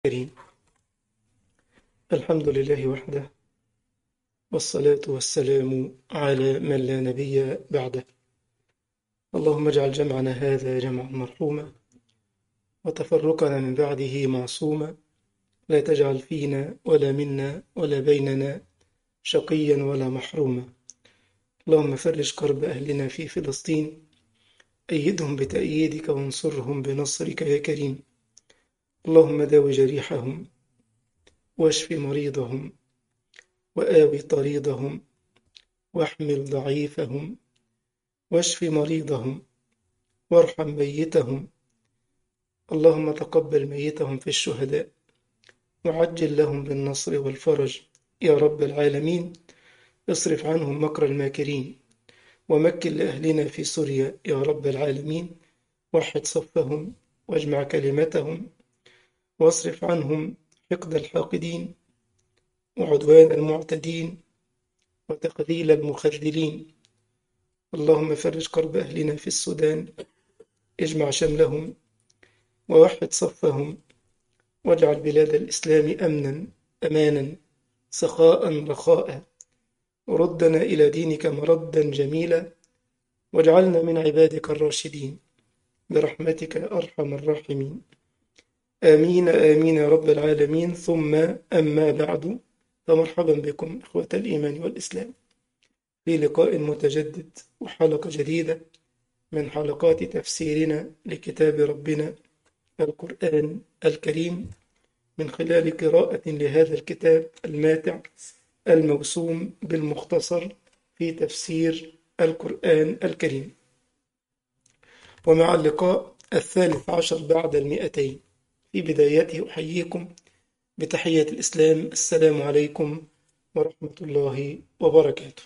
كريم الحمد لله وحده والصلاة والسلام على من لا نبي بعده اللهم اجعل جمعنا هذا جمعا مرحوما وتفرقنا من بعده معصوما لا تجعل فينا ولا منا ولا بيننا شقيا ولا محروما اللهم فرج كرب أهلنا في فلسطين أيدهم بتأييدك وانصرهم بنصرك يا كريم اللهم داو جريحهم واشف مريضهم وآوي طريضهم واحمل ضعيفهم واشف مريضهم وارحم ميتهم اللهم تقبل ميتهم في الشهداء وعجل لهم بالنصر والفرج يا رب العالمين اصرف عنهم مكر الماكرين ومكن لأهلنا في سوريا يا رب العالمين وحد صفهم واجمع كلمتهم واصرف عنهم حقد الحاقدين وعدوان المعتدين وتخذيل المخذلين اللهم فرج كرب أهلنا في السودان اجمع شملهم ووحد صفهم واجعل بلاد الإسلام أمنا أمانا سخاء رخاء ردنا إلى دينك مردا جميلا واجعلنا من عبادك الراشدين برحمتك يا أرحم الراحمين آمين آمين يا رب العالمين ثم أما بعد فمرحبا بكم إخوة الإيمان والإسلام في لقاء متجدد وحلقة جديدة من حلقات تفسيرنا لكتاب ربنا القرآن الكريم من خلال قراءة لهذا الكتاب الماتع الموسوم بالمختصر في تفسير القرآن الكريم ومع اللقاء الثالث عشر بعد المئتين في بدايته أحييكم بتحية الإسلام السلام عليكم ورحمة الله وبركاته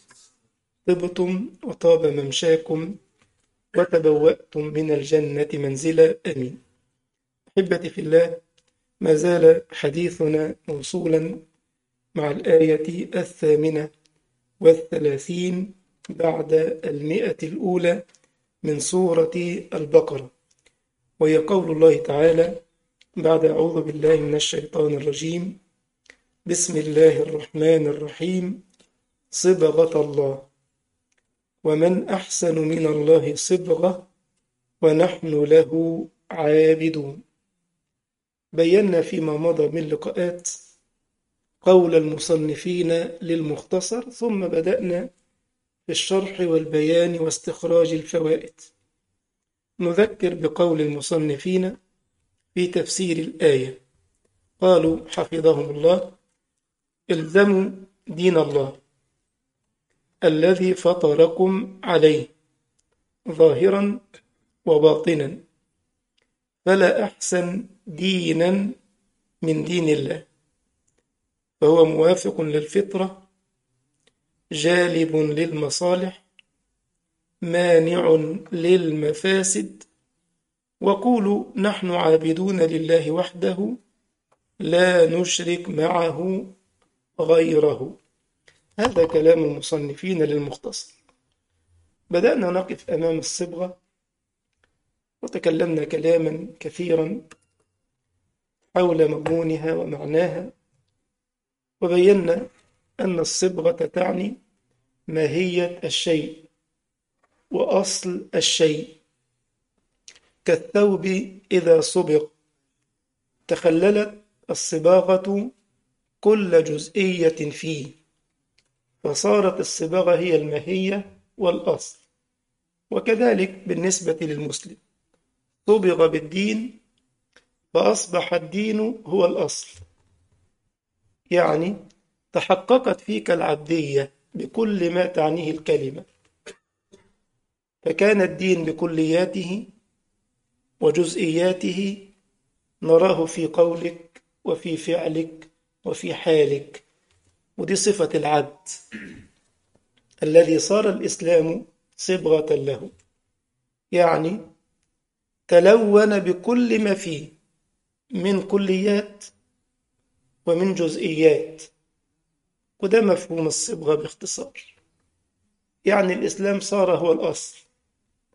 طبتم وطاب ممشاكم وتبوأتم من الجنة منزلا آمين أحبتي في الله ما زال حديثنا موصولا مع الآية الثامنة والثلاثين بعد المئة الأولى من سورة البقرة وهي قول الله تعالى بعد أعوذ بالله من الشيطان الرجيم بسم الله الرحمن الرحيم صبغة الله ومن أحسن من الله صبغة ونحن له عابدون بينا فيما مضى من لقاءات قول المصنفين للمختصر ثم بدأنا في الشرح والبيان واستخراج الفوائد نذكر بقول المصنفين في تفسير الآية قالوا حفظهم الله الزموا دين الله الذي فطركم عليه ظاهرا وباطنا فلا أحسن دينا من دين الله فهو موافق للفطرة جالب للمصالح مانع للمفاسد وقولوا نحن عابدون لله وحده لا نشرك معه غيره هذا كلام المصنفين للمختصر بدأنا نقف أمام الصبغة وتكلمنا كلاما كثيرا حول مضمونها ومعناها وبينا أن الصبغة تعني ماهية الشيء وأصل الشيء كالثوب إذا صبغ تخللت الصباغة كل جزئية فيه فصارت الصباغة هي الماهية والأصل وكذلك بالنسبة للمسلم صبغ بالدين فأصبح الدين هو الأصل يعني تحققت فيك العبدية بكل ما تعنيه الكلمة فكان الدين بكلياته وجزئياته نراه في قولك وفي فعلك وفي حالك ودي صفة العبد الذي صار الإسلام صبغة له يعني تلون بكل ما فيه من كليات ومن جزئيات وده مفهوم الصبغة باختصار يعني الإسلام صار هو الأصل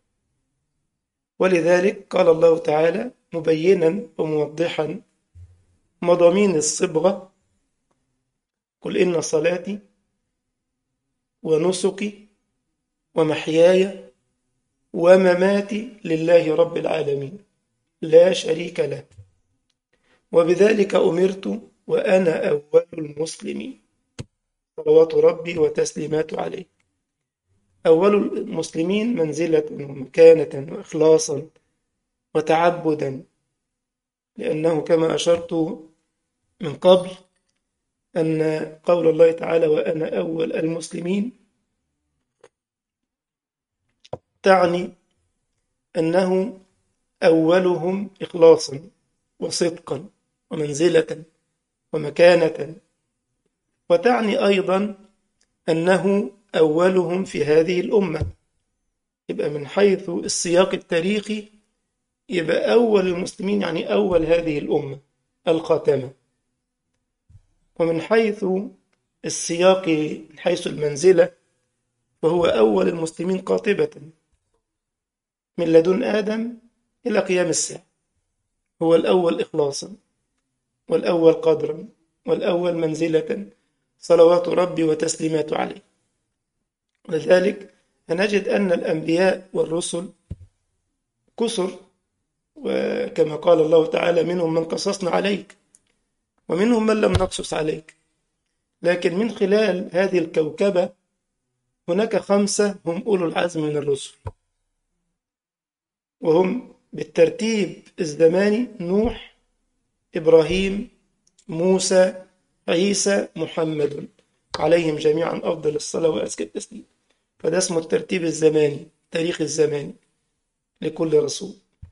ولذلك قال الله تعالى مبينا وموضحا مضامين الصبغة قل إن صلاتي ونسكي ومحياي ومماتي لله رب العالمين لا شريك له وبذلك أمرت وأنا أول المسلمين صلوات ربي وتسليماته عليه أول المسلمين منزلة ومكانة وإخلاصا وتعبدا لأنه كما أشرت من قبل أن قول الله تعالى وأنا أول المسلمين تعني أنه أولهم إخلاصا وصدقا ومنزلة ومكانة وتعني أيضا أنه أولهم في هذه الأمة يبقى من حيث السياق التاريخي يبقى أول المسلمين يعني أول هذه الأمة الخاتمة ومن حيث السياق من حيث المنزلة فهو أول المسلمين قاطبة من لدن آدم إلى قيام الساعة هو الأول إخلاصا والأول قدرا والأول منزلة صلوات ربي وتسليماته عليه ولذلك نجد أن الأنبياء والرسل كسر وكما قال الله تعالى منهم من قصصنا عليك ومنهم من لم نقصص عليك لكن من خلال هذه الكوكبة هناك خمسة هم أولو العزم من الرسل وهم بالترتيب الزماني نوح إبراهيم موسى عيسى محمد عليهم جميعا أفضل الصلاة وأزكى التسليم فده اسمه الترتيب الزماني التاريخ الزماني لكل رسول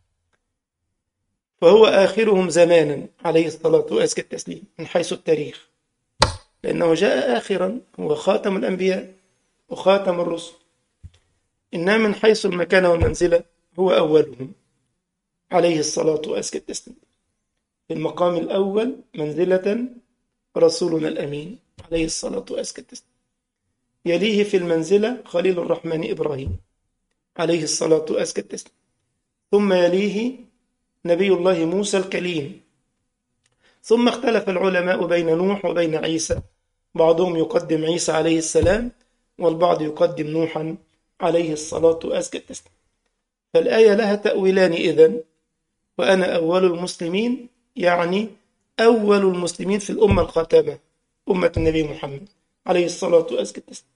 فهو آخرهم زمانا عليه الصلاة وأزكى التسليم من حيث التاريخ لأنه جاء آخرا هو خاتم الأنبياء وخاتم الرسل إنما من حيث المكانة والمنزلة هو أولهم عليه الصلاة وأزكى التسليم في المقام الأول منزلة رسولنا الأمين عليه الصلاة وأزكى التسليم يليه في المنزلة خليل الرحمن إبراهيم عليه الصلاة وأزكى التسليم ثم يليه نبي الله موسى الكليم ثم اختلف العلماء بين نوح وبين عيسى بعضهم يقدم عيسى عليه السلام والبعض يقدم نوحا عليه الصلاة وأزكى التسليم فالآية لها تأويلان إذن وأنا أول المسلمين يعني أول المسلمين في الأمة الخاتمة أمة النبي محمد عليه الصلاة وأزكى التسليم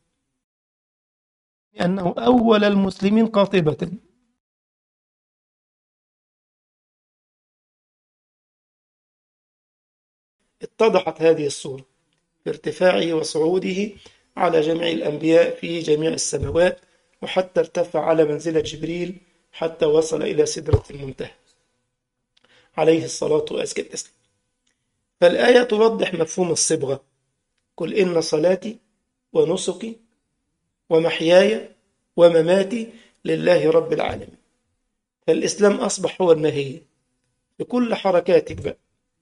لأنه أول المسلمين قاطبة اتضحت هذه الصورة بارتفاعه وصعوده على جميع الأنبياء في جميع السماوات وحتى ارتفع على منزلة جبريل حتى وصل إلى سدرة المنتهى عليه الصلاة وأزكى التسليم فالآية توضح مفهوم الصبغة قل إن صلاتي ونسكي ومحياي ومماتي لله رب العالمين فالإسلام أصبح هو الماهية بكل حركاتك بقى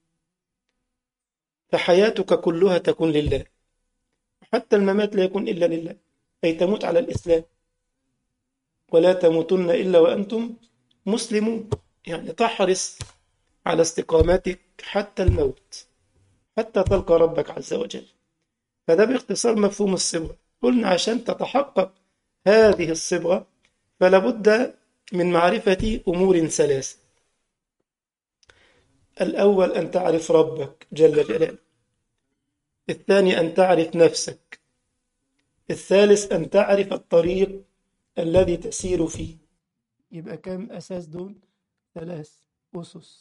فحياتك كلها تكون لله حتى الممات لا يكون إلا لله أي تموت على الإسلام ولا تموتن إلا وأنتم مسلمون يعني تحرص على استقامتك حتى الموت حتى تلقى ربك عز وجل فده باختصار مفهوم الصبغة قلنا عشان تتحقق هذه الصبغة فلا بد من معرفة أمور ثلاثة الأول أن تعرف ربك جل جلاله الثاني أن تعرف نفسك الثالث أن تعرف الطريق الذي تسير فيه يبقى كم أساس دول ثلاث أسس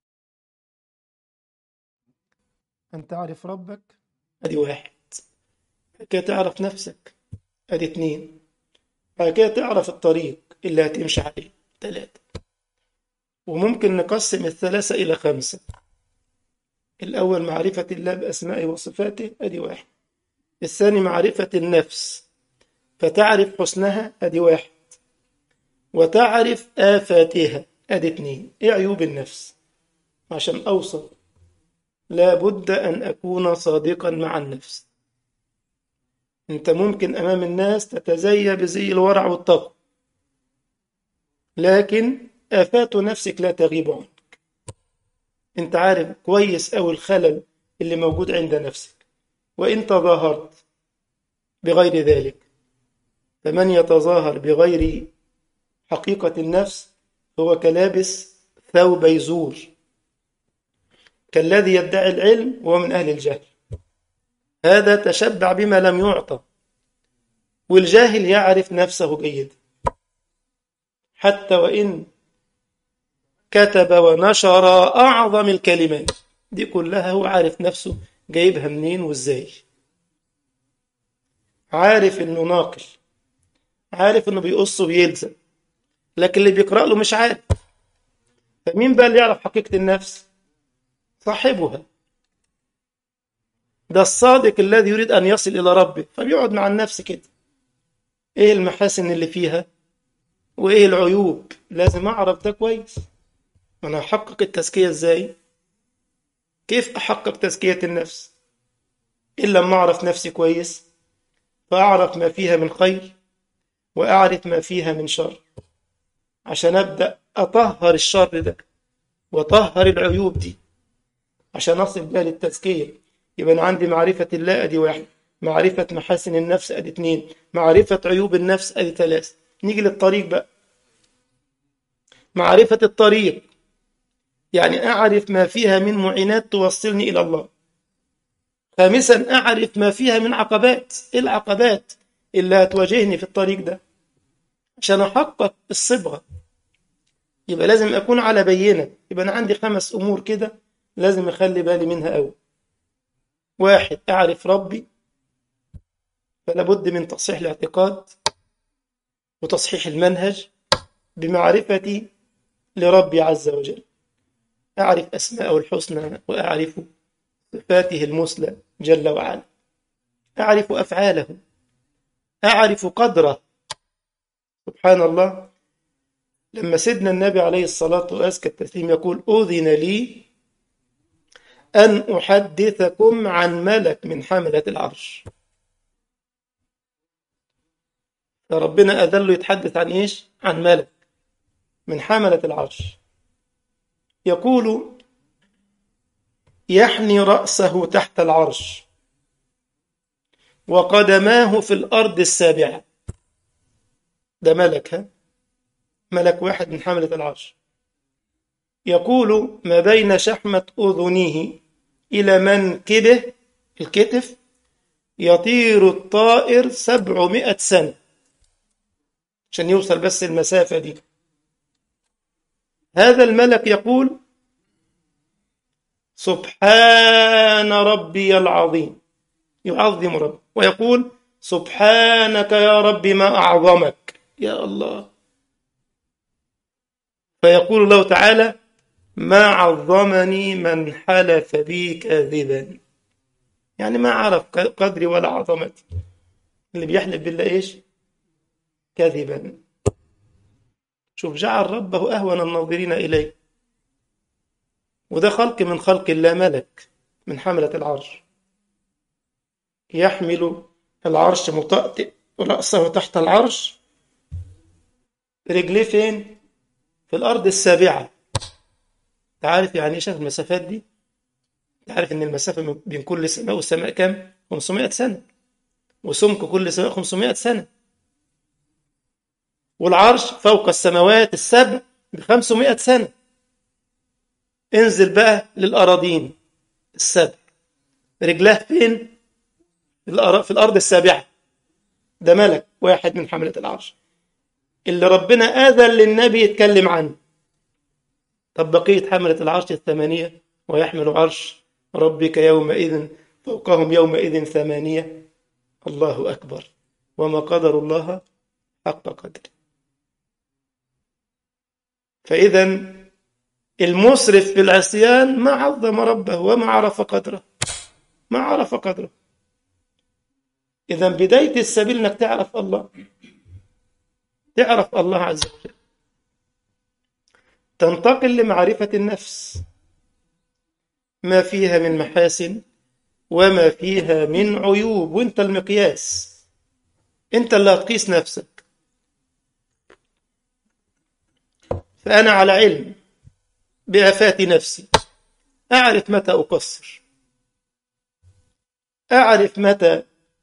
أن تعرف ربك أدي واحد بعد كده تعرف نفسك أدي اتنين بعد كده تعرف الطريق اللي هتمشي عليه ثلاثة وممكن نقسم الثلاثة إلى خمسة الأول معرفة الله بأسمائه وصفاته أدي واحد الثاني معرفة النفس فتعرف حسنها أدي واحد وتعرف آفاتها أدي اتنين إيه عيوب النفس عشان أوصل لابد أن أكون صادقا مع النفس أنت ممكن أمام الناس تتزيى بزي الورع والتقوى لكن آفات نفسك لا تغيب عنك انت عارف كويس أوي الخلل اللي موجود عند نفسك وإن تظاهرت بغير ذلك فمن يتظاهر بغير حقيقة النفس هو كلابس ثوب يزور كالذي يدعي العلم وهو من أهل الجهل هذا تشبع بما لم يعطى والجاهل يعرف نفسه جيدا حتى وإن كتب ونشر أعظم الكلمات دي كلها هو عارف نفسه جايبها منين وإزاي عارف إنه ناقل عارف إنه بيقص ويلزم لكن اللي بيقرأ له مش عارف فمين بقى اللي يعرف حقيقة النفس صاحبها ده الصادق الذي يريد أن يصل إلى ربه فبيقعد مع النفس كده إيه المحاسن اللي فيها وإيه العيوب لازم أعرف ده كويس أنا أحقق التزكية إزاي كيف أحقق تزكية النفس إلا لما أعرف نفسي كويس فأعرف ما فيها من خير وأعرف ما فيها من شر عشان أبدأ أطهر الشر ده وأطهر العيوب دي عشان أصل بها للتزكية يبقى أنا عندي معرفة الله أدي واحد معرفة محاسن النفس أدي اتنين معرفة عيوب النفس أدي ثلاثة نيجي للطريق بقى معرفة الطريق يعني أعرف ما فيها من معينات توصلني إلى الله خامسا أعرف ما فيها من عقبات إيه العقبات اللي هتواجهني في الطريق ده عشان أحقق الصبغة يبقى لازم أكون على بينة يبقى أنا عندي خمس أمور كده لازم أخلي بالي منها أوي واحد أعرف ربي فلا بد من تصحيح الاعتقاد وتصحيح المنهج بمعرفتي لربي عز وجل أعرف أسماءه الحسنى وأعرف صفاته المثلى جل وعلا أعرف أفعاله أعرف قدره سبحان الله لما سيدنا النبي عليه الصلاة وأزكى التسليم يقول أذن لي أن أحدثكم عن ملك من حملة العرش فربنا أذن له يتحدث عن إيش؟ عن ملك من حملة العرش يقول يحني رأسه تحت العرش وقدماه في الأرض السابعة ده ملك ها ملك واحد من حملة العرش يقول ما بين شحمة أذنه إلى منكبه الكتف يطير الطائر سبعمائة سنة عشان يوصل بس المسافة دي هذا الملك يقول سبحان ربي العظيم يعظم رب ويقول سبحانك يا رب ما أعظمك يا الله فيقول الله تعالى ما عظمني من حلف بي كاذبا يعني ما عرف قدري ولا عظمتي اللي بيحلف بالله ايش كاذبا شوف جعل ربه أهون الناظرين إليه وده خلق من خلق الله ملك من حملة العرش يحمل العرش مطأطئ رأسه تحت العرش رجليه فين في الأرض السابعة تعرف يعني ايش المسافات دي تعرف ان المسافة بين كل سماء والسماء كام 500 سنة وسمك كل سماء 500 سنة والعرش فوق السماوات السبع بخمسمائة سنة انزل بقى للأراضين السبع رجلاه فين في الأرض السابعة ده ملك واحد من حملة العرش اللي ربنا آذن للنبي يتكلم عنه طب بقية حملة العرش الثمانية ويحمل عرش ربك يومئذ فوقهم يومئذ ثمانية الله أكبر وما قدر الله حق قدره فإذا المسرف في العصيان ما عظم ربه وما عرف قدره ما عرف قدره إذا بداية السبيل أنك تعرف الله تعرف الله عز وجل تنتقل لمعرفة النفس ما فيها من محاسن وما فيها من عيوب وانت المقياس انت اللي هتقيس نفسك فأنا على علم بآفات نفسي أعرف متى أقصر أعرف متى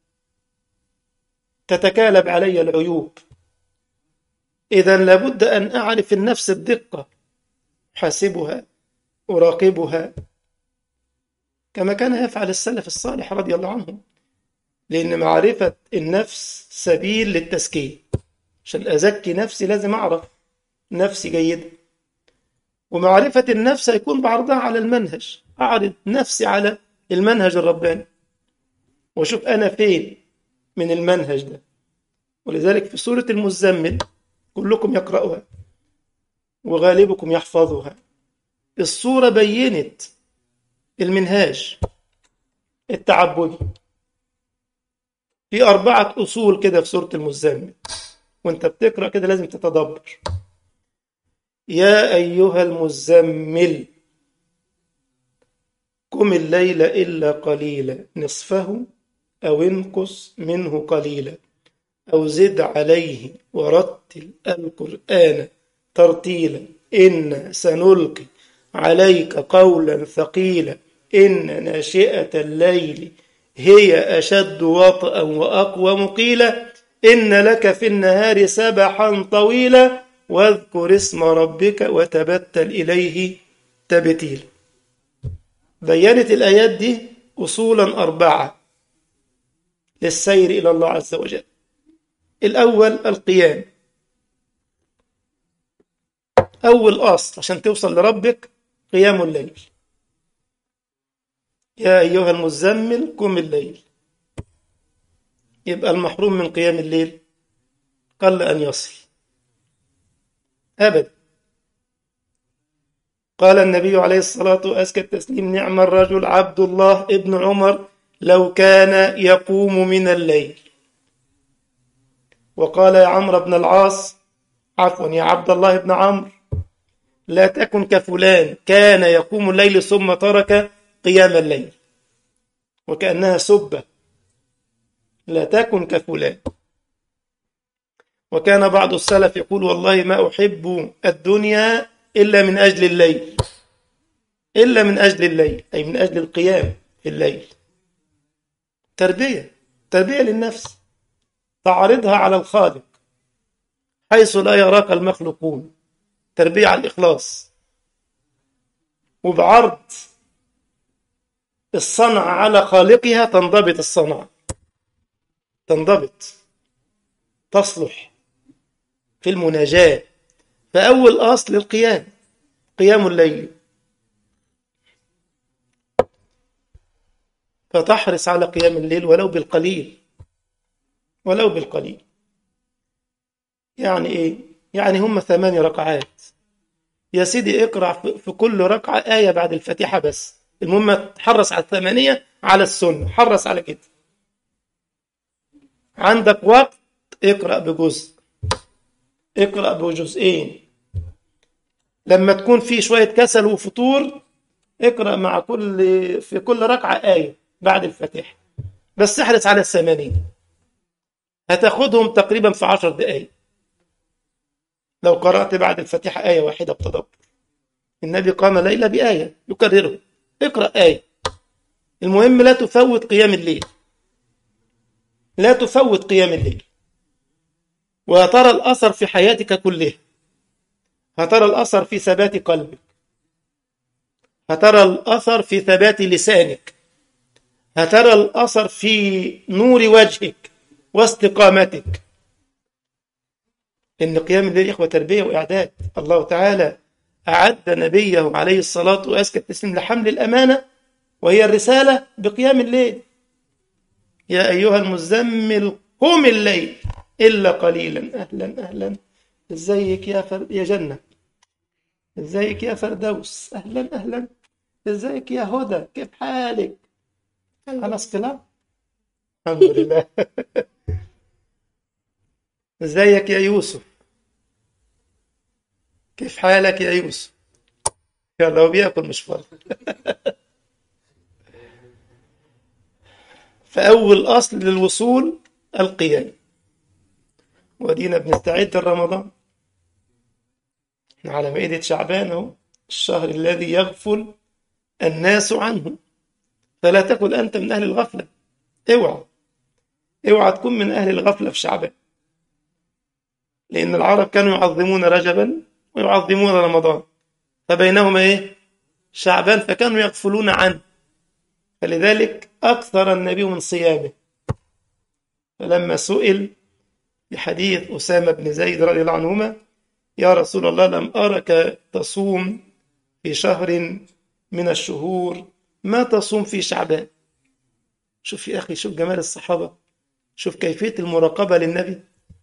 تتكالب علي العيوب إذا لابد أن أعرف النفس بدقة أحاسبها أراقبها كما كان يفعل السلف الصالح رضي الله عنهم لأن معرفة النفس سبيل للتزكية عشان أزكي نفسي لازم أعرف نفسي جيدا ومعرفة النفس هيكون بعرضها على المنهج أعرض نفسي على المنهج الرباني وأشوف أنا فين من المنهج ده ولذلك في سورة المزمل كلكم يقرأها وغالبكم يحفظها الصورة بينت المنهاج التعبدي في أربعة أصول كده في سورة المزمل وانت بتقرأ كده لازم تتدبر يا أيها المزمل قم الليل إلا قليلا نصفه أو انقص منه قليلا أو زد عليه ورتل القرآن ترتيلا إن سنلقي عليك قولا ثقيلا إن ناشئة الليل هي أشد وطئا وأقوم قيلا إن لك في النهار سبحا طويلا واذكر اسم ربك وتبتل إليه تبتيلا بينت الآيات دي أصولا أربعة للسير إلى الله عز وجل الأول القيام أول أصل عشان توصل لربك قيام الليل يا أيها المزمل قم الليل يبقى المحروم من قيام الليل قل أن يصل أبدا قال النبي عليه الصلاة وأزكى التسليم نعم الرجل عبد الله ابن عمر لو كان يقوم من الليل وقال يا عمرو بن العاص عفوا يا عبد الله بن عمرو لا تكن كفلان كان يقوم الليل ثم ترك قيام الليل وكأنها سبة لا تكن كفلان وكان بعض السلف يقول والله ما أحب الدنيا إلا من أجل الليل إلا من أجل الليل أي من أجل القيام في الليل تربية تربية للنفس تعرضها على الخالق حيث لا يراك المخلوقون تربية على الإخلاص وبعرض الصنعة على خالقها تنضبط الصنعة تنضبط تصلح في المناجاة فأول أصل القيام قيام الليل فتحرص على قيام الليل ولو بالقليل ولو بالقليل يعني إيه؟ يعني هم ثماني ركعات يا سيدي اقرأ في كل ركعة آية بعد الفاتحة بس المهم تحرص على الثمانية على السنة حرص على كده عندك وقت اقرأ بجزء اقرأ بجزئين لما تكون في شوية كسل وفطور اقرأ مع كل في كل ركعة آية بعد الفاتحة بس احرص على الثمانين هتاخدهم تقريبا في عشر دقايق لو قرأت بعد الفاتحة آية واحدة بتدبر النبي قام ليلة بآية يكرره اقرأ آية المهم لا تفوت قيام الليل لا تفوت قيام الليل وترى الأثر في حياتك كلها هترى الأثر في ثبات قلبك هترى الأثر في ثبات لسانك هترى الأثر في نور وجهك واستقامتك إن قيام الليل إخوة تربية وإعداد الله تعالى أعد نبيه عليه الصلاة وأزكى التسليم لحمل الأمانة وهي الرسالة بقيام الليل يا أيها المزمل قم الليل إلا قليلا أهلا أهلا ازيك يا فر... يا جنة ازيك يا فردوس أهلا أهلا ازيك يا هدى كيف حالك خلاص طلع الحمد لله ازيك يا يوسف كيف حالك يا يوسف يلا هو بياكل مش فاضي فأول أصل للوصول القيام ودينا بنستعد لرمضان على مائدة شعبان اهو الشهر الذي يغفل الناس عنه فلا تكن أنت من أهل الغفلة اوعى اوعى تكون من أهل الغفلة في شعبان لأن العرب كانوا يعظمون رجبا ويعظمون رمضان فبينهما إيه شعبان فكانوا يغفلون عنه فلذلك أكثر النبي من صيامه فلما سئل بحديث أسامة بن زيد رضي الله عنهما يا رسول الله لم أرك تصوم في شهر من الشهور ما تصوم في شعبان شوف يا أخي شوف جمال الصحابة شوف كيفية المراقبة للنبي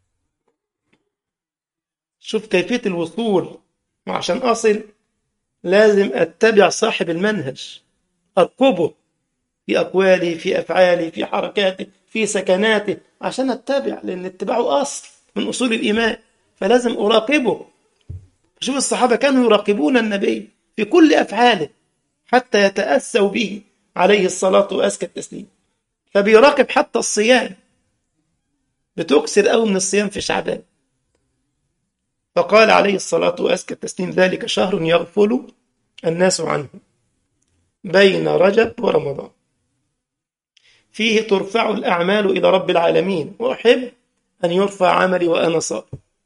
شوف كيفية الوصول وعشان أصل لازم أتبع صاحب المنهج أرقبه في أقواله في أفعاله في حركاته في سكناته عشان أتبع لأن اتباعه أصل من أصول الإيمان فلازم أراقبه شوف الصحابة كانوا يراقبون النبي في كل أفعاله حتى يتأسوا به عليه الصلاة وأزكى التسليم فبيراقب حتى الصيام بتكسر قوي من الصيام في شعبان فقال عليه الصلاة وأزكى التسليم ذلك شهر يغفل الناس عنه بين رجب ورمضان فيه ترفع الأعمال إلى رب العالمين وأحب أن يرفع عملي وأنا صائم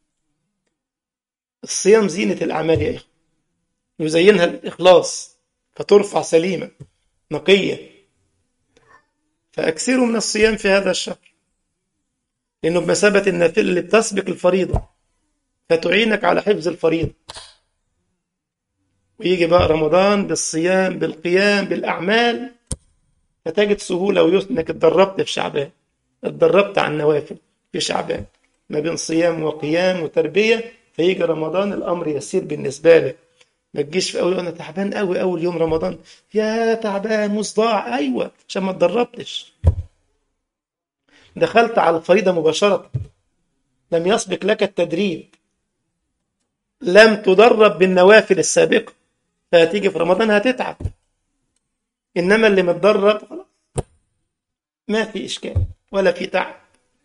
الصيام زينة الأعمال يا إخوة يزينها الإخلاص فترفع سليمة نقية فأكثروا من الصيام في هذا الشهر لأنه بمثابة النافلة اللي بتسبق الفريضة فتعينك على حفظ الفريضة ويجي بقى رمضان بالصيام بالقيام بالأعمال فتجد سهولة ويسر انك اتدربت في شعبان اتدربت على النوافل في شعبان ما بين صيام وقيام وتربية فيجي رمضان الأمر يسير بالنسبة لك ما تجيش في أول أنا تعبان قوي أول يوم رمضان يا تعبان مصداع أيوة عشان ما اتدربتش دخلت على الفريضة مباشرة لم يسبق لك التدريب لم تدرب بالنوافل السابقة فهتيجي في رمضان هتتعب إنما اللي متدرب خلاص ما في إشكال ولا في تعب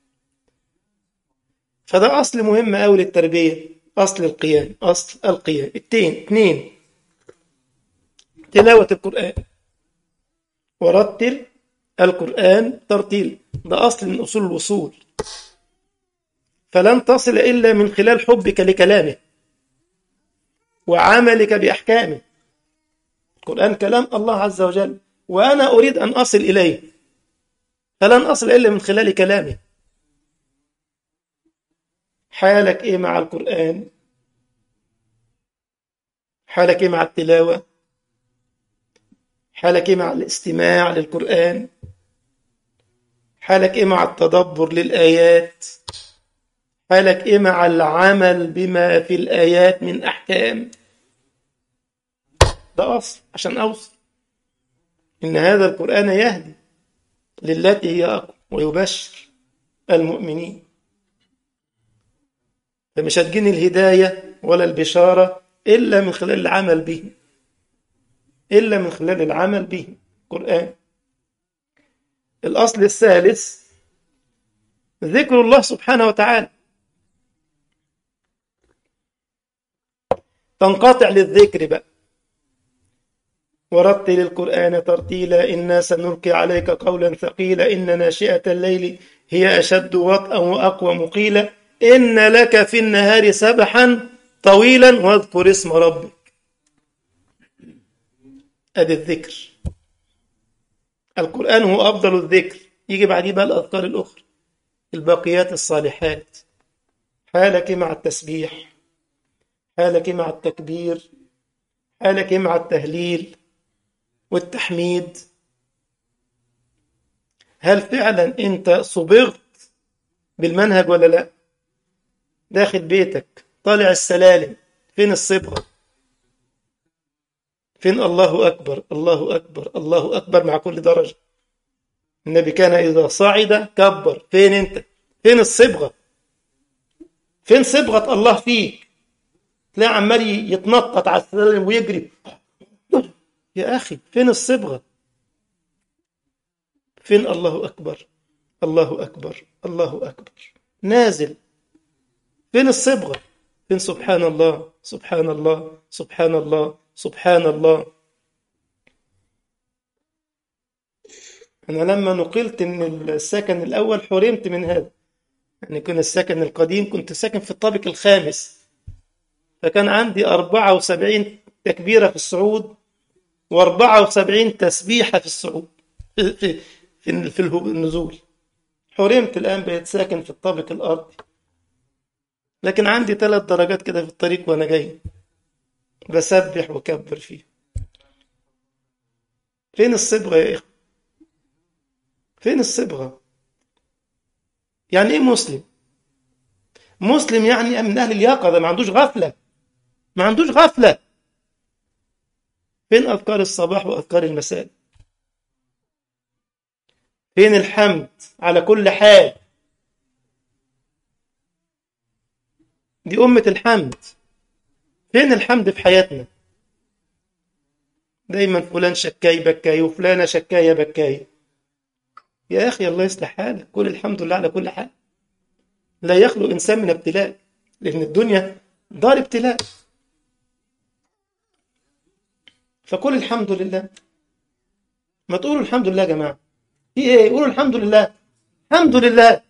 فده أصل مهم أوي للتربية أصل القيام أصل القيام التين اثنين تلاوة القرآن ورتل القرآن ترتيل ده أصل من أصول الوصول فلن تصل إلا من خلال حبك لكلامه وعملك بأحكامه القرآن كلام الله عز وجل وأنا أريد أن أصل إليه فلن أصل إلا من خلال كلامه حالك إيه مع القرآن حالك إيه مع التلاوة حالك إيه مع الاستماع للقرآن حالك إيه مع التدبر للآيات حالك إيه مع العمل بما في الآيات من أحكام ده أصل عشان أوصل إن هذا القرآن يهدي للتي هي أقوى ويبشر المؤمنين فمش هتجيني الهداية ولا البشارة إلا من خلال العمل به إلا من خلال العمل به القرآن الأصل الثالث ذكر الله سبحانه وتعالى تنقطع للذكر بقى ورتل القرآن ترتيلا إنا سنلقي عليك قولا ثقيلا إن ناشئة الليل هي أشد وطئا وأقوى مقيلا إن لك في النهار سبحا طويلا واذكر اسم ربك أدي الذكر القرآن هو أفضل الذكر يجي بعديه بقى الأذكار الأخرى الباقيات الصالحات حالك مع التسبيح حالك مع التكبير حالك مع التهليل والتحميد هل فعلا انت صبغت بالمنهج ولا لا داخل بيتك طالع السلالم فين الصبغة فين الله أكبر الله أكبر الله أكبر مع كل درجة النبي كان إذا صعد كبر فين أنت فين الصبغة فين صبغة الله فيك تلاقي عمال يتنطط على السلالم ويجري يا أخي فين الصبغة فين الله أكبر الله أكبر الله أكبر نازل فين الصبغة فين سبحان الله سبحان الله سبحان الله سبحان الله أنا لما نقلت من السكن الأول حرمت من هذا يعني كنا السكن القديم كنت ساكن في الطابق الخامس فكان عندي 74 تكبيرة في الصعود و74 تسبيحة في الصعود في في في, في النزول حرمت الآن بقيت ساكن في الطابق الأرضي لكن عندي ثلاث درجات كده في الطريق وأنا جاي بسبح وكبر فيه فين الصبغة يا إخوة فين الصبغة يعني إيه مسلم مسلم يعني من أهل اليقظة ما عندوش غفلة ما عندوش غفلة فين أذكار الصباح وأذكار المساء فين الحمد على كل حال دي أمة الحمد فين الحمد في حياتنا دايما فلان شكاي بكاي وفلانة شكاية بكاي يا أخي الله يصلح حالك قول الحمد لله على كل حال لا يخلو إنسان من ابتلاء لأن الدنيا دار ابتلاء فقول الحمد لله ما تقولوا الحمد لله يا جماعة في ايه قولوا الحمد لله الحمد لله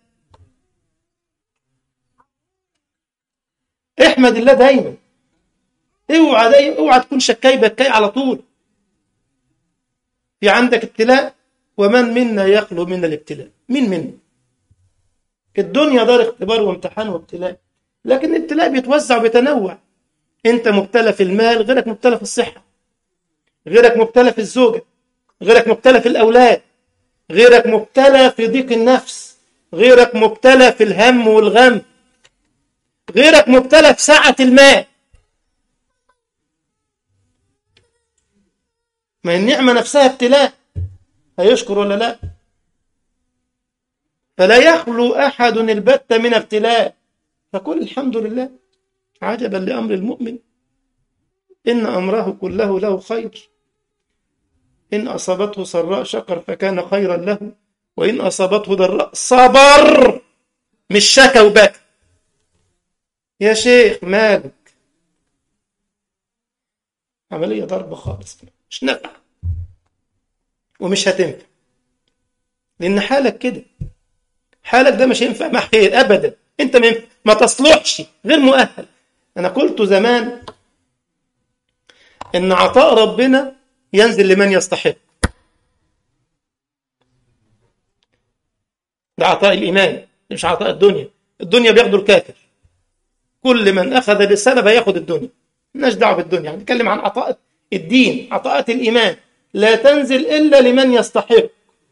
احمد الله دايما اوعى دايما اوعى تكون شكاي بكاي على طول في عندك ابتلاء ومن منا يخلو من الابتلاء مين منا الدنيا دار اختبار وامتحان وابتلاء لكن الابتلاء بيتوزع وبيتنوع انت مبتلى في المال غيرك مبتلى في الصحه غيرك مبتلى في الزوجه غيرك مبتلى في الاولاد غيرك مبتلى في ضيق النفس غيرك مبتلى في الهم والغم غيرك مبتلى في سعة الماء ما النعمة نفسها ابتلاء هيشكر ولا لا فلا يخلو أحد البت من ابتلاء فقل الحمد لله عجبا لأمر المؤمن إن أمره كله له خير إن أصابته سراء شكر فكان خيرا له وإن أصابته ضراء صبر مش شكى وبكى يا شيخ مالك عملية ضربة خالص مش نافعة ومش هتنفع لأن حالك كده حالك ده مش هينفع مع خير أبدا أنت ما, ما تصلحش غير مؤهل أنا قلت زمان إن عطاء ربنا ينزل لمن يستحق ده عطاء الإيمان مش عطاء الدنيا الدنيا بياخده الكافر كل من أخذ بالسلب هياخد الدنيا مالناش دعوة بالدنيا هنتكلم عن عطاء الدين عطاءات الإيمان لا تنزل إلا لمن يستحق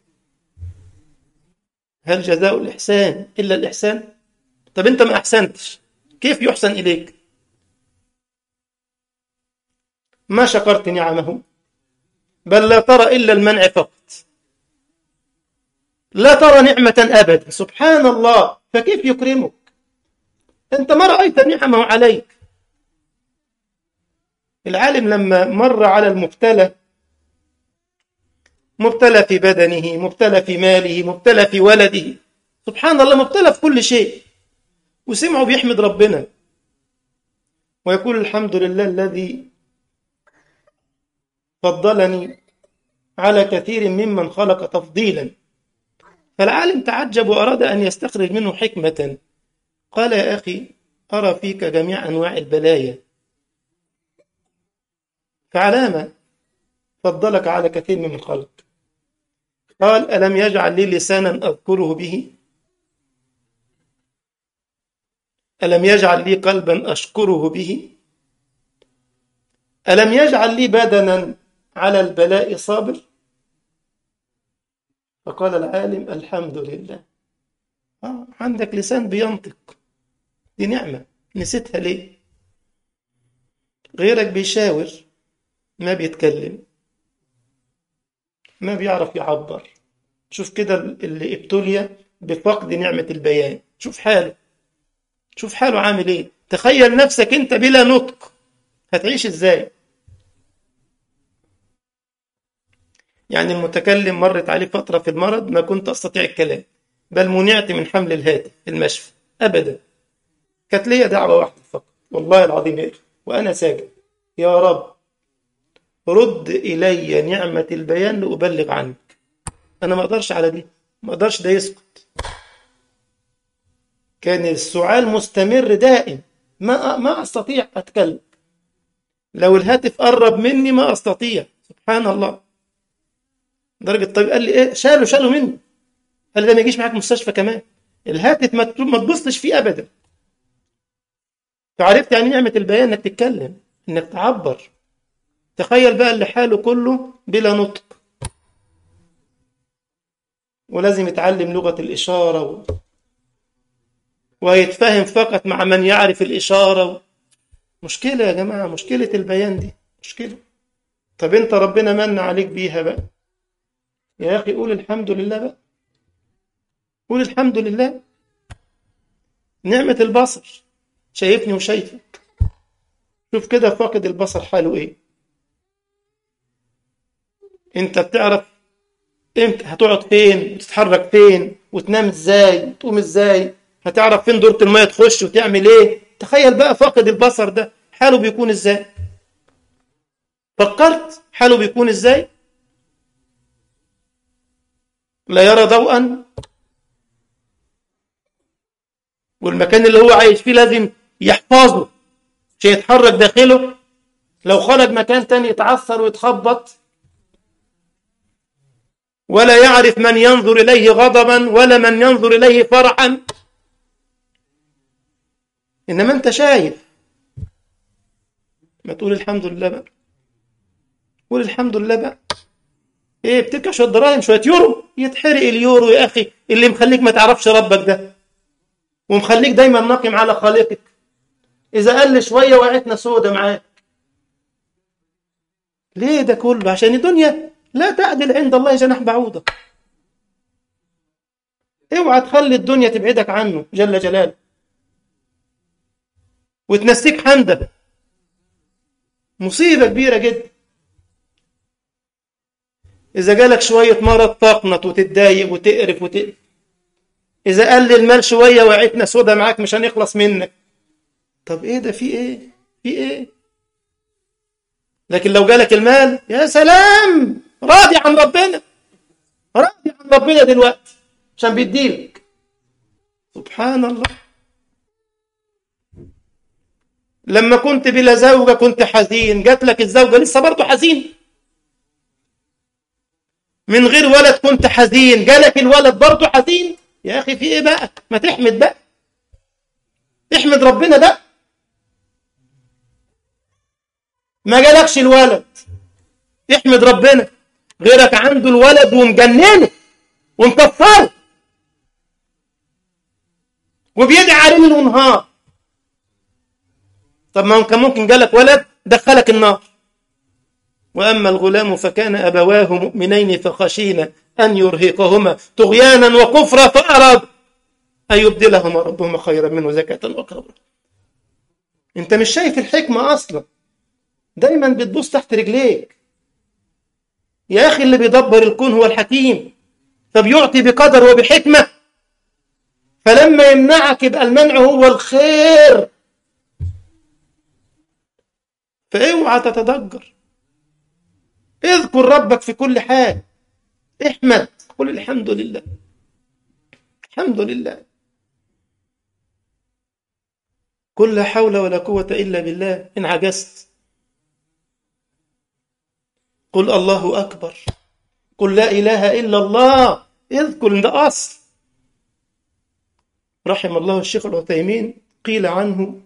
هل جزاء الإحسان إلا الإحسان طب أنت ما أحسنتش كيف يحسن إليك ما شكرت نعمه بل لا ترى إلا المنع فقط لا ترى نعمة أبدا سبحان الله فكيف يكرمك أنت ما رأيت نعمه عليك العالم لما مر على المبتلى مبتلى في بدنه مبتلى في ماله مبتلى في ولده سبحان الله مبتلى في كل شيء وسمعه بيحمد ربنا ويقول الحمد لله الذي فضلني على كثير ممن خلق تفضيلا فالعالم تعجب وأراد أن يستخرج منه حكمة قال يا أخي أرى فيك جميع أنواع البلايا فعلامة فضلك على كثير من الخلق قال ألم يجعل لي لسانا أذكره به ألم يجعل لي قلبا أشكره به ألم يجعل لي بدنا على البلاء صابر فقال العالم الحمد لله آه عندك لسان بينطق دي نعمة نسيتها ليه غيرك بيشاور ما بيتكلم ما بيعرف يعبر شوف كده اللي ابتلي بفقد نعمة البيان شوف حاله شوف حاله عامل ايه تخيل نفسك انت بلا نطق هتعيش ازاي يعني المتكلم مرت عليه فترة في المرض ما كنت أستطيع الكلام بل منعت من حمل الهاتف في المشفى أبدا كانت لي دعوة واحدة فقط والله العظيم إيه وأنا ساجد يا رب رد إلي نعمة البيان لأبلغ عنك انا ما اقدرش على دي ما اقدرش ده يسكت كان السعال مستمر دائم ما ما استطيع اتكلم لو الهاتف قرب مني ما استطيع سبحان الله درجة الطبيب قال لي ايه شاله شاله مني قال لي ده ما يجيش معاك مستشفى كمان الهاتف ما ما تبصش فيه ابدا فعرفت يعني نعمة البيان انك تتكلم انك تعبر تخيل بقى اللي حاله كله بلا نطق ولازم يتعلم لغة الإشارة و... ويتفاهم فقط مع من يعرف الإشارة و... مشكلة يا جماعة مشكلة البيان دي مشكلة طب انت ربنا من عليك بيها بقى يا أخي قول الحمد لله بقى قول الحمد لله نعمة البصر شايفني وشايفك شوف كده فاقد البصر حاله ايه انت بتعرف امتى هتقعد فين وتتحرك فين وتنام ازاي وتقوم ازاي هتعرف فين دورة المية تخش وتعمل ايه تخيل بقى فاقد البصر ده حاله بيكون ازاي فكرت حاله بيكون ازاي لا يرى ضوءا والمكان اللي هو عايش فيه لازم يحفظه مش يتحرك داخله لو خرج مكان تاني يتعثر ويتخبط ولا يعرف من ينظر إليه غضبا ولا من ينظر إليه فرحا إنما أنت شايف ما تقول الحمد لله بقى قول الحمد لله بقى ايه بتركع شويه دراهم شويه يورو يتحرق اليورو يا اخي اللي مخليك ما تعرفش ربك ده ومخليك دايما ناقم على خالقك اذا قل شويه وقعتنا سودة معاك ليه ده كله عشان الدنيا لا تعدل عند الله جناح بعوضة اوعى تخلي الدنيا تبعدك عنه جل جلاله وتنسيك حمده مصيبة كبيرة جدا إذا جالك شوية مرض تقنط وتتضايق وتقرف وتقرف إذا قل المال شوية وعيتنا سودا معاك مش هنخلص منك طب إيه ده في إيه؟ في إيه؟ لكن لو جالك المال يا سلام راضي عن ربنا راضي عن ربنا دلوقتي عشان بيديلك سبحان الله لما كنت بلا زوجة كنت حزين جات لك الزوجة لسه برضه حزين من غير ولد كنت حزين جالك الولد برضه حزين يا أخي في إيه بقى ما تحمد بقى احمد ربنا بقى ما جالكش الولد احمد ربنا غيرك عنده الولد ومجننه ومكفره وبيدعي عليه ليل ونهار طب ما كان ممكن جالك ولد دخلك النار وأما الغلام فكان أبواه مؤمنين فخشينا أن يرهقهما طغيانا وكفرا فأراد أن يبدلهما ربهما خيرا منه زكاة وأقرب أنت مش شايف الحكمة أصلا دايما بتبص تحت رجليك يا أخي اللي بيدبر الكون هو الحكيم فبيعطي بقدر وبحكمة فلما يمنعك يبقى المنع هو الخير فاوعى تتضجر اذكر ربك في كل حال احمد قل الحمد لله الحمد لله قل لا حول ولا قوة إلا بالله إن عجزت قل الله أكبر قل لا إله إلا الله اذكر إن ده أصل رحم الله الشيخ العثيمين قيل عنه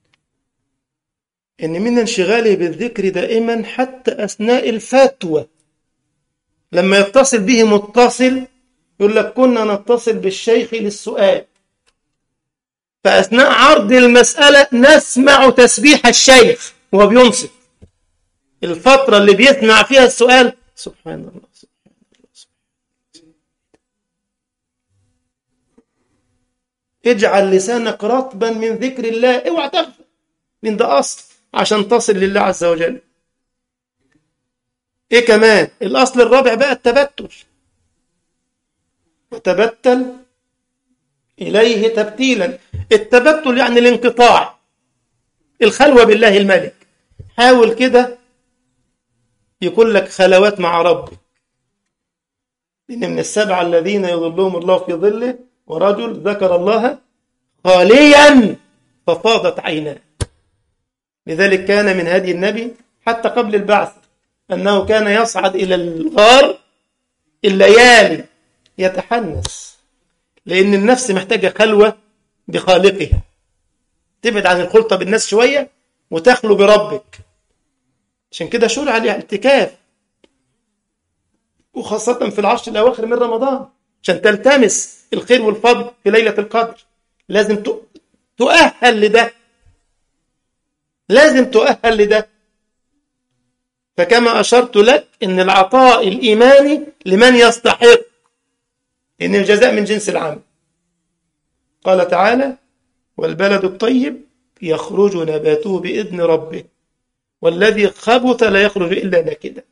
إن من انشغاله بالذكر دائما حتى أثناء الفتوى لما يتصل به متصل يقول لك كنا نتصل بالشيخ للسؤال فأثناء عرض المسألة نسمع تسبيح الشيخ وهو بينصت الفترة اللي بيسمع فيها السؤال سبحان الله سبحان الله سبحان الله اجعل لسانك رطبا من ذكر الله اوعى تغفل من ده أصل عشان تصل لله عز وجل ايه كمان الاصل الرابع بقى التبتل وتبتل اليه تبتيلا التبتل يعني الانقطاع الخلوه بالله الملك حاول كده يكون لك خلوات مع ربك إن من السبعة الذين يظلهم الله في ظله ورجل ذكر الله خاليا ففاضت عيناه لذلك كان من هدي النبي حتى قبل البعث أنه كان يصعد إلى الغار الليالي يتحنس لأن النفس محتاجة خلوة بخالقها تبعد عن الخلطة بالناس شوية وتخلو بربك عشان كده شرع الاعتكاف وخاصة في العشر الأواخر من رمضان عشان تلتمس الخير والفضل في ليلة القدر لازم تؤهل لده لازم تؤهل لده فكما أشرت لك إن العطاء الإيماني لمن يستحق إن الجزاء من جنس العمل قال تعالى والبلد الطيب يخرج نباته بإذن ربه والذي خبث لا يخرج إلا نكدا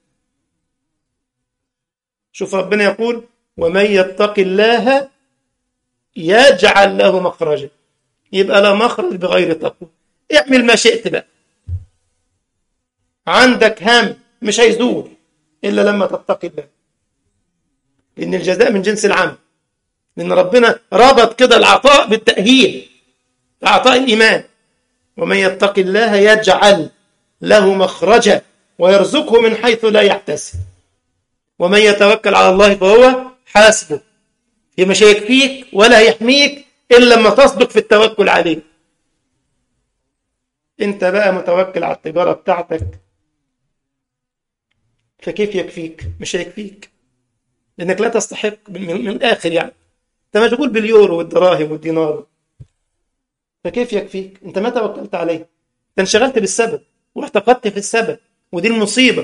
شوف ربنا يقول ومن يتق الله يجعل له مخرجا يبقى لا مخرج بغير تقوى اعمل ما شئت بقى عندك هم مش هيزول إلا لما تتقي الله لأن الجزاء من جنس العمل لأن ربنا ربط كده العطاء بالتأهيل عطاء الإيمان ومن يتق الله يجعل له مخرجا ويرزقه من حيث لا يحتسب ومن يتوكل على الله فهو حاسبه في مش هيكفيك ولا هيحميك إلا لما تصدق في التوكل عليه انت بقى متوكل على التجارة بتاعتك فكيف يكفيك مش هيكفيك لأنك لا تستحق من, من الآخر يعني أنت مشغول باليورو والدراهم والدينار فكيف يكفيك أنت ما توكلت عليه أنت انشغلت بالسبب واعتقدت في السبب ودي المصيبة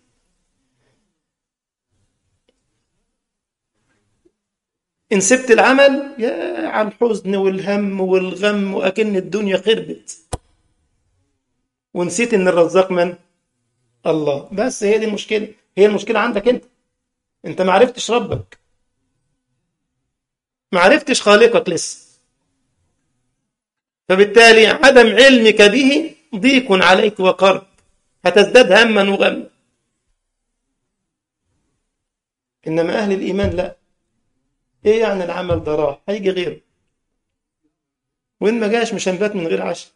إن سبت العمل يا على الحزن والهم والغم وأكن الدنيا خربت ونسيت إن الرزاق من؟ الله بس هي دي المشكلة هي المشكلة عندك أنت أنت ما عرفتش ربك ما عرفتش خالقك لسه فبالتالي عدم علمك به ضيق عليك وقرب هتزداد هما وغما إنما أهل الإيمان لا إيه يعني العمل ده راح هيجي غيره وإن ما جاش مش هنبات من غير عشاء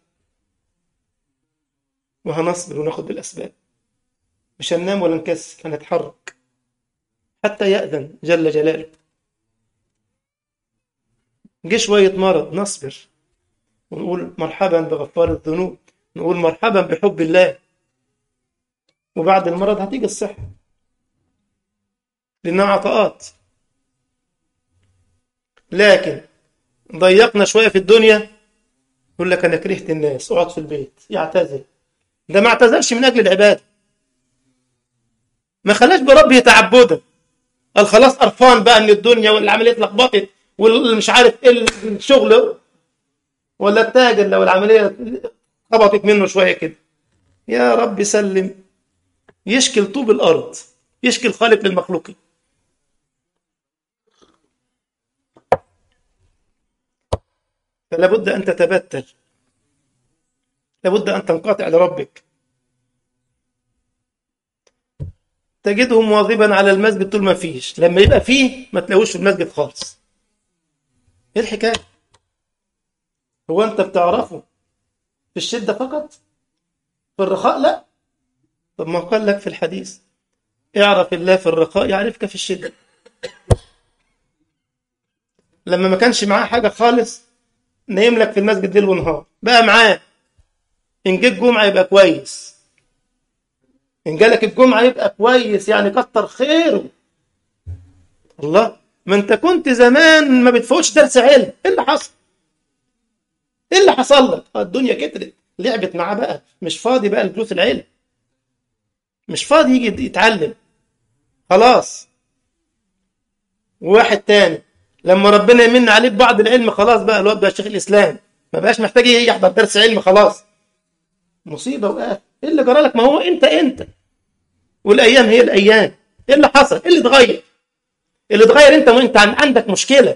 وهنصبر وناخد بالأسباب مش هننام ولا نكسل هنتحرك حتى يأذن جل جلاله جه شوية مرض نصبر ونقول مرحبا بغفار الذنوب نقول مرحبا بحب الله وبعد المرض هتيجي الصحة لأنها عطاءات لكن ضيقنا شوية في الدنيا يقول لك أنا كرهت الناس اقعد في البيت يعتزل ده ما اعتزلش من أجل العبادة ما خلاش بربه تعبدا قال خلاص قرفان بقى ان الدنيا والعمليه اتلخبطت والمش عارف ايه الشغل ولا التاجر لو العمليه خبطت منه شويه كده يا رب سلم يشكل طوب الارض يشكل خالق للمخلوقين فلا بد ان تتبتل لابد ان تنقطع لربك تجده مواظبا على المسجد طول ما فيش لما يبقى فيه ما تلاقوش في المسجد خالص ايه الحكايه هو انت بتعرفه في الشده فقط في الرخاء لا طب ما قال لك في الحديث اعرف الله في الرخاء يعرفك في الشده لما ما كانش معاه حاجه خالص نايم لك في المسجد ليل ونهار بقى معاه ان جيت جمعه يبقى كويس إن جالك الجمعة يبقى كويس يعني كتر خيره الله ما أنت كنت زمان ما بتفوتش درس علم إيه اللي حصل؟ إيه اللي حصل لك؟ الدنيا كترت لعبت معاه بقى مش فاضي بقى لدروس العلم مش فاضي يجي يتعلم خلاص وواحد تاني لما ربنا يمن عليه ببعض العلم خلاص بقى الواد بقى شيخ الإسلام ما بقاش محتاج يحضر درس علم خلاص مصيبة وقافة ايه اللي جرى لك ما هو انت انت والايام هي الايام ايه اللي حصل ايه اللي اتغير اللي اتغير انت وانت عندك مشكله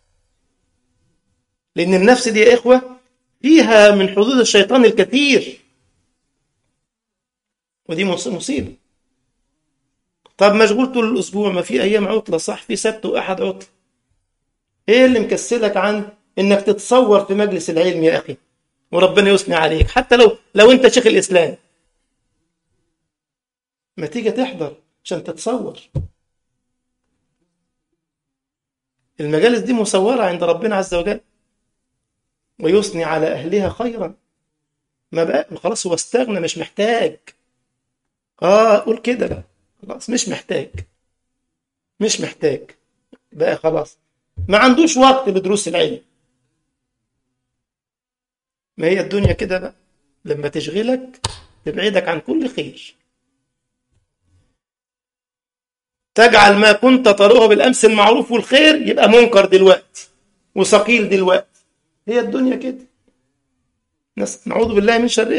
لان النفس دي يا اخوه فيها من حدود الشيطان الكثير ودي مصيبه طب مشغول طول الأسبوع ما في أيام عطلة صح في سبت وأحد عطلة إيه اللي مكسلك عن إنك تتصور في مجلس العلم يا أخي وربنا يثني عليك حتى لو لو أنت شيخ الإسلام ما تيجي تحضر عشان تتصور المجالس دي مصورة عند ربنا عز وجل ويثني على أهلها خيرا ما بقى خلاص هو استغنى مش محتاج اه قول كده بقى خلاص مش محتاج مش محتاج بقى خلاص ما عندوش وقت لدروس العلم ما هي الدنيا كده بقى لما تشغلك تبعدك عن كل خير تجعل ما كنت تروه بالامس المعروف والخير يبقى منكر دلوقتي وثقيل دلوقتي هي الدنيا كده نس- نعوذ بالله من شرها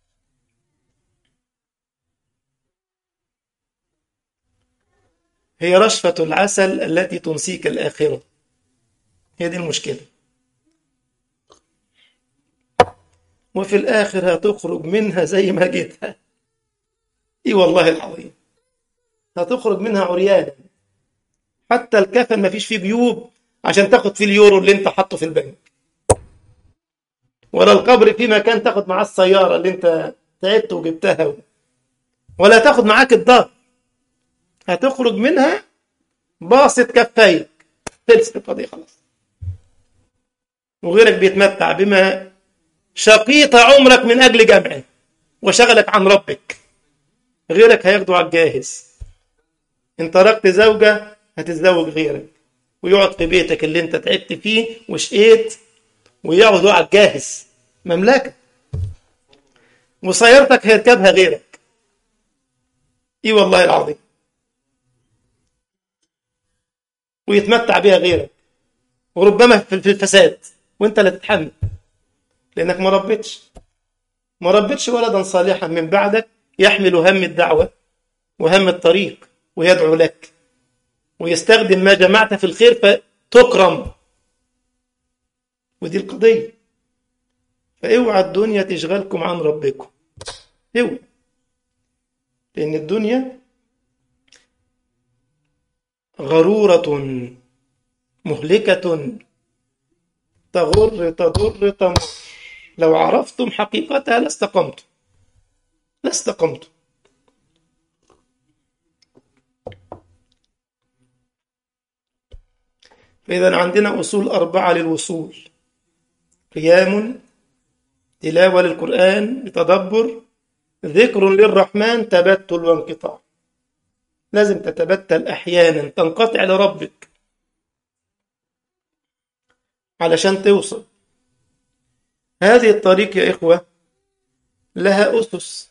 هي رشفة العسل التي تنسيك الآخرة هي دي المشكلة وفي الآخر هتخرج منها زي ما جيتها إي والله العظيم هتخرج منها عريانا حتى الكفن ما فيش فيه جيوب عشان تاخد فيه اليورو اللي انت حاطه في البنك ولا القبر فيه مكان تاخد معاه السيارة اللي انت تعبت وجبتها ولا تاخد معاك الدار هتخرج منها باسط كفايك خلصت القضية خلاص وغيرك بيتمتع بما شقيت عمرك من أجل جمعه وشغلك عن ربك غيرك هياخده على الجاهز ان تركت زوجة هتتزوج غيرك ويقعد في بيتك اللي انت تعبت فيه وشقيت ويقعد على الجاهز مملكة وسيارتك هيركبها غيرك اي والله العظيم ويتمتع بها غيرك وربما في في الفساد وانت اللي تتحمل لانك ما ربيتش ما ربيتش ولدا صالحا من بعدك يحمل هم الدعوة وهم الطريق ويدعو لك ويستخدم ما جمعت في الخير فتكرم ودي القضية فاوعى الدنيا تشغلكم عن ربكم اوعى لأن الدنيا غرورة مهلكة تغر تضر تمر لو عرفتم حقيقتها لاستقمتم لاستقمتم فإذا عندنا أصول أربعة للوصول قيام تلاوة للقرآن بتدبر ذكر للرحمن تبتل وانقطاع لازم تتبتل أحيانا تنقطع لربك علشان توصل هذه الطريق يا إخوة لها أسس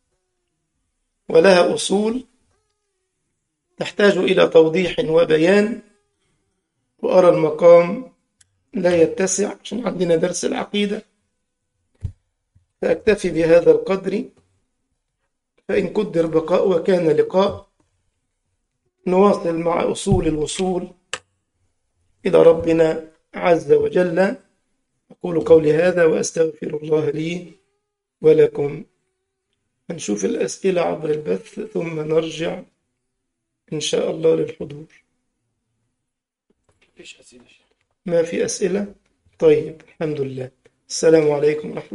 ولها أصول تحتاج إلى توضيح وبيان وأرى المقام لا يتسع عشان عندنا درس العقيدة فأكتفي بهذا القدر فإن قدر بقاء وكان لقاء نواصل مع أصول الوصول إلى ربنا عز وجل أقول قولي هذا وأستغفر الله لي ولكم هنشوف الأسئلة عبر البث ثم نرجع إن شاء الله للحضور مفيش أسئلة ما في أسئلة طيب الحمد لله السلام عليكم ورحمة